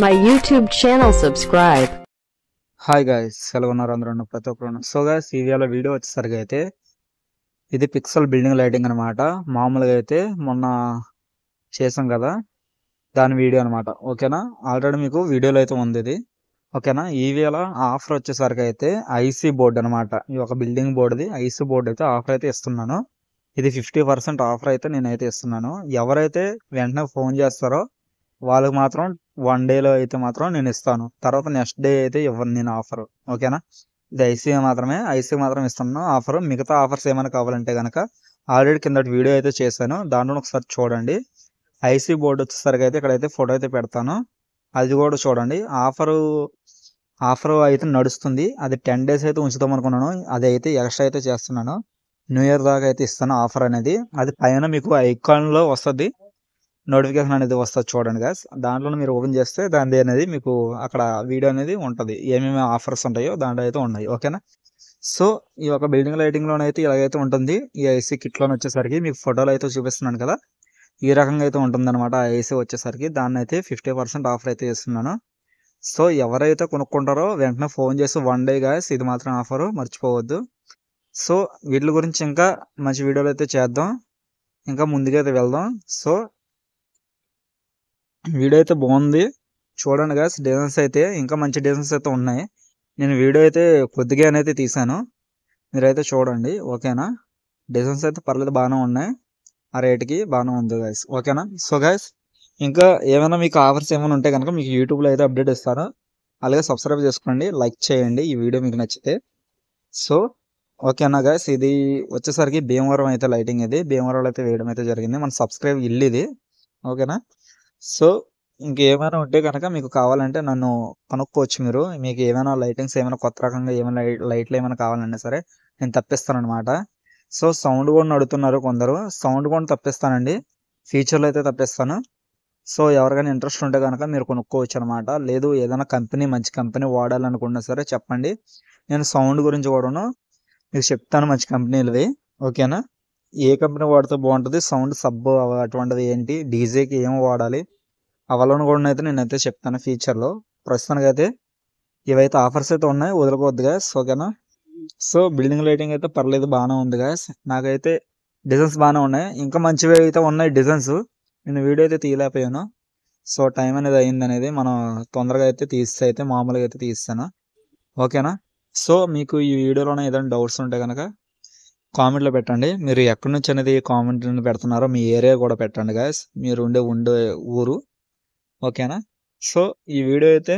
my YouTube channel subscribe. Hi guys ఎలా ఉన్నారు అందరూ ఉన్న ప్రతి ఒక్కరు సో గాయస్ ఈ వీడియో వీడియో వచ్చేసరికి అయితే ఇది పిక్సెల్ బిల్డింగ్ లైటింగ్ అనమాట మామూలుగా అయితే మొన్న చేసాం కదా దాని వీడియో అనమాట ఓకేనా ఆల్రెడీ మీకు వీడియోలో అయితే ఉంది ఇది ఓకేనా ఈ వేళ ఆఫర్ వచ్చేసరికి అయితే ఐసీ బోర్డు అనమాట ఈ ఒక బిల్డింగ్ బోర్డుది ఐసీ బోర్డు అయితే ఆఫర్ అయితే ఇస్తున్నాను ఇది ఫిఫ్టీ పర్సెంట్ ఆఫర్ అయితే నేనైతే ఇస్తున్నాను ఎవరైతే వెంటనే ఫోన్ చేస్తారో వాళ్ళకి మాత్రం వన్ డేలో అయితే మాత్రం నేను ఇస్తాను తర్వాత నెక్స్ట్ డే అయితే ఇవ్వను నేను ఆఫర్ ఓకేనా ఇది ఐసీ మాత్రమే ఐసీ మాత్రం ఇస్తున్నాను ఆఫర్ మిగతా ఆఫర్స్ ఏమైనా కావాలంటే కనుక ఆల్రెడీ కిందటి వీడియో అయితే చేశాను దాంట్లో ఒకసారి చూడండి ఐసీ బోర్డు వచ్చేసరికి అయితే ఇక్కడైతే ఫోటో అయితే పెడతాను అది కూడా చూడండి ఆఫర్ ఆఫర్ అయితే నడుస్తుంది అది టెన్ డేస్ అయితే ఉంచుదాం అనుకున్నాను అది అయితే ఎక్స్ట్రా అయితే చేస్తున్నాను న్యూ ఇయర్ దాకా అయితే ఇస్తాను ఆఫర్ అనేది అది పైన మీకు ఐకాన్లో వస్తుంది నోటిఫికేషన్ అనేది వస్తుంది చూడండి గాస్ దాంట్లో మీరు ఓపెన్ చేస్తే దాని అనేది మీకు అక్కడ వీడియో అనేది ఉంటుంది ఏమేమి ఆఫర్స్ ఉంటాయో దాంట్లో అయితే ఉన్నాయి ఓకేనా సో ఈ యొక్క బిల్డింగ్ లైటింగ్లోనే అయితే ఇలాగైతే ఉంటుంది ఈ ఐసీ కిట్లోనే వచ్చేసరికి మీకు ఫోటోలు అయితే చూపిస్తున్నాను కదా ఈ రకంగా అయితే ఉంటుంది అనమాట ఐసీ వచ్చేసరికి దాన్ని అయితే ఫిఫ్టీ పర్సెంట్ ఆఫర్ అయితే ఇస్తున్నాను సో ఎవరైతే కొనుక్కుంటారో వెంటనే ఫోన్ చేసి వన్ డే గాయస్ ఇది మాత్రం ఆఫర్ మర్చిపోవద్దు సో వీటి గురించి ఇంకా మంచి వీడియోలు అయితే చేద్దాం ఇంకా ముందుగా అయితే వెళ్దాం సో వీడియో అయితే బాగుంది చూడండి గాస్ డిజైన్స్ అయితే ఇంకా మంచి డిజైన్స్ అయితే ఉన్నాయి నేను వీడియో అయితే కొద్దిగా అయితే తీసాను మీరైతే చూడండి ఓకేనా డిజైన్స్ అయితే పర్లేదు బాగానే ఉన్నాయి ఆ రేటుకి బాగానే ఉంది గాయస్ ఓకేనా సో గాయస్ ఇంకా ఏమైనా మీకు ఆఫర్స్ ఏమైనా ఉంటే కనుక మీకు యూట్యూబ్లో అయితే అప్డేట్ ఇస్తాను అలాగే సబ్స్క్రైబ్ చేసుకోండి లైక్ చేయండి ఈ వీడియో మీకు నచ్చితే సో ఓకేనా గాయస్ ఇది వచ్చేసరికి భీమవరం అయితే లైటింగ్ ఇది భీమవరంలో అయితే వేయడం అయితే జరిగింది మన సబ్స్క్రైబ్ ఇల్లు ఇది ఓకేనా సో ఇంకేమైనా ఉంటే కనుక మీకు కావాలంటే నన్ను కనుక్కోవచ్చు మీరు మీకు ఏమైనా లైటింగ్స్ ఏమైనా కొత్త రకంగా ఏమైనా లైట్ లైట్లు ఏమైనా కావాలన్నా సరే నేను తప్పిస్తాను అనమాట సో సౌండ్ కూడా అడుగుతున్నారు కొందరు సౌండ్ కూడా తప్పిస్తానండి ఫ్యూచర్లో అయితే తప్పిస్తాను సో ఎవరికైనా ఇంట్రెస్ట్ ఉంటే కనుక మీరు కొనుక్కోవచ్చు అనమాట లేదు ఏదైనా కంపెనీ మంచి కంపెనీ వాడాలనుకున్నా సరే చెప్పండి నేను సౌండ్ గురించి కూడాను మీకు చెప్తాను మంచి కంపెనీలవి ఓకేనా ఏ కంపెనీ వాడితే బాగుంటుంది సౌండ్ సబ్ అటువంటిది ఏంటి డీజేకి ఏం వాడాలి అవలను కూడా అయితే నేనైతే చెప్తాను ఫ్యూచర్లో ప్రస్తుతానికి అయితే ఇవైతే ఆఫర్స్ అయితే ఉన్నాయి వదలకూడదు గాయస్ ఓకేనా సో బిల్డింగ్ లైటింగ్ అయితే పర్లేదు బాగానే ఉంది గాయస్ నాకైతే డిజైన్స్ బాగానే ఉన్నాయి ఇంకా మంచివి అయితే ఉన్నాయి డిజైన్స్ నేను వీడియో అయితే తీయలేకపోయాను సో టైం అనేది అయింది అనేది మనం తొందరగా అయితే తీస్తే అయితే మామూలుగా అయితే తీస్తాను ఓకేనా సో మీకు ఈ వీడియోలోనే ఏదైనా డౌట్స్ ఉంటే కనుక కామెంట్లో పెట్టండి మీరు ఎక్కడి నుంచి అనేది కామెంట్ పెడుతున్నారో మీ ఏరియా కూడా పెట్టండి గాయస్ మీరు ఉండే ఉండే ఊరు ఓకేనా సో ఈ వీడియో అయితే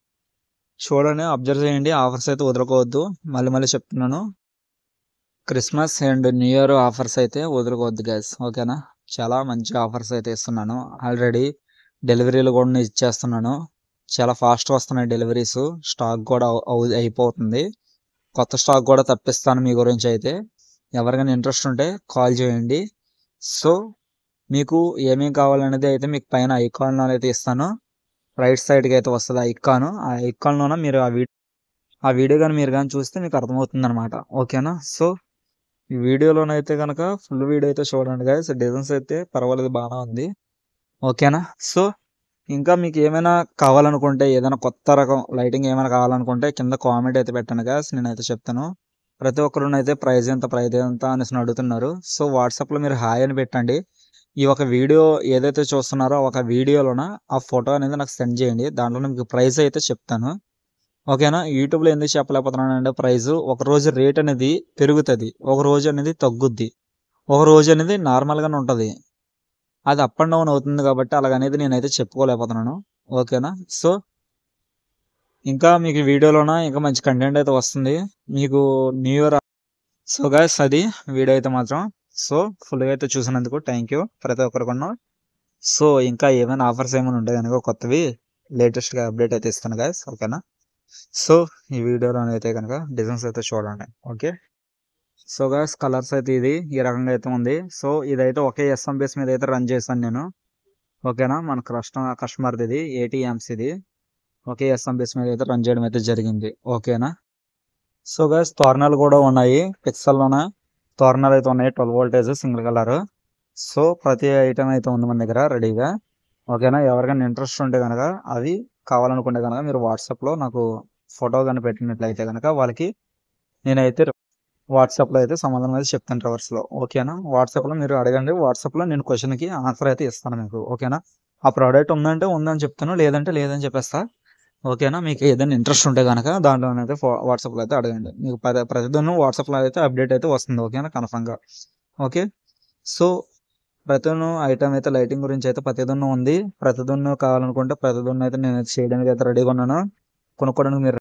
చూడండి అబ్జర్వ్ చేయండి ఆఫర్స్ అయితే వదులుకోవద్దు మళ్ళీ మళ్ళీ చెప్తున్నాను Christmas and new year offers అయితే వదులుకోవద్దు గ్యాస్ ఓకేనా చాలా మంచి ఆఫర్స్ అయితే ఇస్తున్నాను ఆల్రెడీ డెలివరీలు కూడా నేను ఇచ్చేస్తున్నాను చాలా ఫాస్ట్ వస్తున్నాయి డెలివరీస్ స్టాక్ కూడా అవు- అయిపోతుంది కొత్త స్టాక్ కూడా తప్పిస్తాను మీ గురించి అయితే ఎవరికైనా ఇంట్రెస్ట్ ఉంటే కాల్ చేయండి సో మీకు ఏమేమి కావాలనేది అయితే మీకు పైన ఐకాన్లో అయితే ఇస్తాను రైట్ సైడ్కి అయితే వస్తుంది ఐకాన్ ఆ ఐకాన్లోన మీరు ఆ వీడియో ఆ వీడియో కానీ మీరు కానీ చూస్తే మీకు అర్థమవుతుంది అనమాట ఓకేనా సో ఈ వీడియోలోనైతే కనుక ఫుల్ వీడియో అయితే చూడండి గాయస్ డిజైన్స్ అయితే పర్వాలేదు బాగానే ఉంది ఓకేనా సో ఇంకా మీకు ఏమైనా కావాలనుకుంటే ఏదైనా కొత్త రకం లైటింగ్ ఏమైనా కావాలనుకుంటే కింద కామెంట్ అయితే పెట్టండి గాయస్ నేనైతే చెప్తాను ప్రతి ఒక్కరు అయితే ప్రైస్ ఎంత ప్రైస్ ఎంత అనేసి అడుగుతున్నారు సో వాట్సాప్లో మీరు హాయ్ అని పెట్టండి ఈ ఒక వీడియో ఏదైతే చూస్తున్నారో ఒక వీడియోలోన ఆ ఫోటో అనేది నాకు సెండ్ చేయండి దాంట్లో మీకు ప్రైస్ అయితే చెప్తాను ఓకేనా యూట్యూబ్లో ఎందుకు చెప్పలేకపోతున్నాను అంటే ప్రైస్ ఒక రోజు రేట్ అనేది పెరుగుతుంది ఒక రోజు అనేది తగ్గుద్ది ఒక రోజు అనేది నార్మల్గానే ఉంటుంది అది అప్ అండ్ డౌన్ అవుతుంది కాబట్టి అలాగనేది నేనైతే చెప్పుకోలేకపోతున్నాను ఓకేనా సో ఇంకా మీకు వీడియోలోన ఇంకా మంచి కంటెంట్ అయితే వస్తుంది మీకు న్యూ ఇయర్ సో గాయస్ అది వీడియో అయితే మాత్రం సో ఫుల్గా అయితే చూసినందుకు థ్యాంక్ యూ ప్రతి ఒక్కరికన్నా సో ఇంకా ఏమైనా ఆఫర్స్ ఏమైనా ఉంటాయి కనుక కొత్తవి లేటెస్ట్గా అప్డేట్ అయితే ఇస్తాను గాయస్ ఓకేనా సో ఈ వీడియోలో అయితే కనుక డిజైన్స్ అయితే చూడండి ఓకే సో గాయస్ కలర్స్ అయితే ఇది ఈ రకంగా అయితే ఉంది సో ఇదైతే ఒకే ఎస్ఎం బేస్ మీద అయితే రన్ చేశాను నేను ఓకేనా మన కస్టమర్ కస్టమర్ది ఇది ఏటీఎంస్ ఇది ఒకే ఎస్ఎం బేస్ మీద అయితే రన్ చేయడం అయితే జరిగింది ఓకేనా సో గాయస్ తోరణాలు కూడా ఉన్నాయి పిక్సల్లోన తోరణాలు అయితే ఉన్నాయి twelve voltage single colour so ప్రతి ఐటమ్ అయితే ఉంది మన దగ్గర రెడీగా ఓకేనా ఎవరికైనా ఇంట్రెస్ట్ ఉంటే కనుక అవి కావాలనుకుంటే కనుక మీరు వాట్సాప్లో నాకు ఫోటో కానీ పెట్టినట్లయితే కనుక వాళ్ళకి నేనైతే వాట్సాప్లో అయితే సమాధానం అయితే చెప్తాను రివర్స్లో ఓకేనా వాట్సాప్లో మీరు అడగండి వాట్సాప్లో నేను క్వశ్చన్కి ఆన్సర్ అయితే ఇస్తాను మీకు ఓకేనా ఆ ప్రోడక్ట్ ఉందంటే ఉందని చెప్తాను లేదంటే లేదని చెప్పేస్తా ఓకేనా మీకు ఏదైనా ఇంట్రెస్ట్ ఉంటే కనుక దాంట్లోనైతే ఫో- వాట్సాప్లో అయితే అడగండి మీకు ప్రతి ప్రతిదినం వాట్సాప్లో అయితే అప్డేట్ అయితే వస్తుంది ఓకేనా కన్ఫర్మ్గా ఓకే సో ప్రతిదినం ఐటమ్ అయితే లైటింగ్ గురించి అయితే ప్రతిదినం ఉంది ప్రతిదినం కావాలనుకుంటే ప్రతిదినం అయితే నేను అయితే చేయడానికి అయితే రెడీగా ఉన్నాను కొనుక్కోవడానికి మీరు